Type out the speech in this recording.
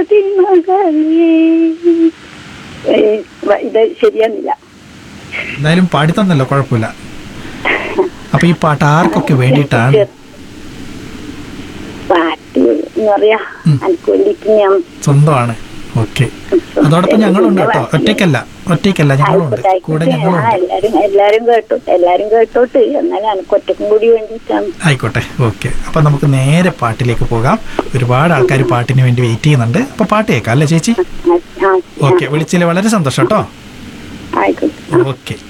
മതിമകളേ ഏ, വ- ഇത് ശരിയാന്നില്ല എന്തായാലും പാടി തന്നല്ലോ കുഴപ്പമില്ല അപ്പൊ ഈ പാട്ട് ആർക്കൊക്കെ വേണ്ടിയിട്ടാണ് പാട്ട് എന്ന് പറയാ ഉം. എനിക്ക് വേണ്ടിട്ട് ഞാൻ സ്വന്തമാണ് ഓക്കെ അതോടൊപ്പം ഞങ്ങളുണ്ട് കേട്ടോ ഒറ്റയ്ക്കല്ല ഒറ്റയ്ക്കല്ല ഞങ്ങളുണ്ട് ആയിക്കോട്ടെ, കൂടെ ആയിക്കോട്ടെ. ആ, ഞങ്ങളുണ്ട് എല്ലാരും എല്ലാരും കേട്ടോട്ടെ എല്ലാരും കേട്ടോട്ട് എന്നാലും എനിക്ക് ഒറ്റക്കും കൂടി വേണ്ടിയിട്ടാണ് ആയിക്കോട്ടെ ഓക്കെ അപ്പൊ നമുക്ക് നേരെ പാട്ടിലേക്ക് പോകാം ഒരുപാട് ആൾക്കാർ പാട്ടിന് വേണ്ടി വെയിറ്റ് ചെയ്യുന്നുണ്ട് അപ്പൊ പാട്ട് കേൾക്കാം അല്ലേ ചേച്ചി ആ, ആ, ഓക്കെ വിളിച്ചതിൽ വളരെ സന്തോഷം കേട്ടോ ആയിക്കോട്ടെ ഓക്കെ